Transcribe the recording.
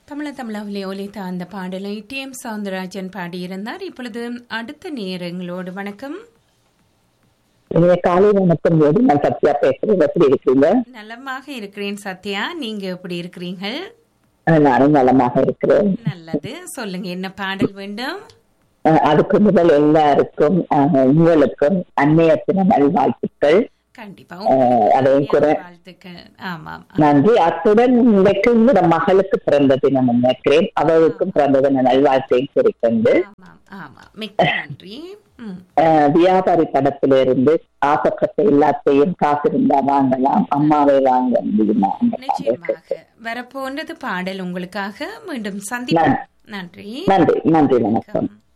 தமிழ தமிழாவிலே ஒலித்த அந்த பாடலை டி எம் சவுந்தரராஜன் பாடியிருந்தார் இப்பொழுது அடுத்த நேரங்களோடு வணக்கம் நீங்க காலை வணக்கம் போது நான் சத்யா பேசுறேன் எப்படி இருக்கீங்க நலமாக இருக்கிறேன் சத்யா நீங்க எப்படி இருக்கிறீர்கள் அஹ் நானும் நலமாக இருக்கிறேன் நல்லது சொல்லுங்க என்ன பாடல் வேண்டும் அஹ் அதுக்கு முதல் எல்லாருக்கும் அஹ் உங்களுக்கும் அன்னைய தின நல்வாழ்த்துக்கள் கண்டிப்பா அஹ் அதையும் கூட வாழ்த்துக்கள் ஆமாம் நன்றி அத்துடன் இன்றைக்கு உங்களோட மகளுக்கு பிறந்த தினம் நினைக்கிறேன் அவளுக்கும் பிறந்த தின நல்வாழ்த்தையும் குறிக்கொண்டு ஆமாம் ஆமாம் மிக்க நன்றி ம் அஹ் வியாபாரி படத்திலிருந்து ஆசைப்பட்ட எல்லாத்தையும் காத்திருந்தா வாங்கலாம் அம்மாவை வாங்க முடியுமா அந்த பாடல். நிச்சயமாக வரப்போன்றது பாடல் உங்களுக்காக மீண்டும் சந்திப்போம் நன்றி நன்றி நன்றி வணக்கம்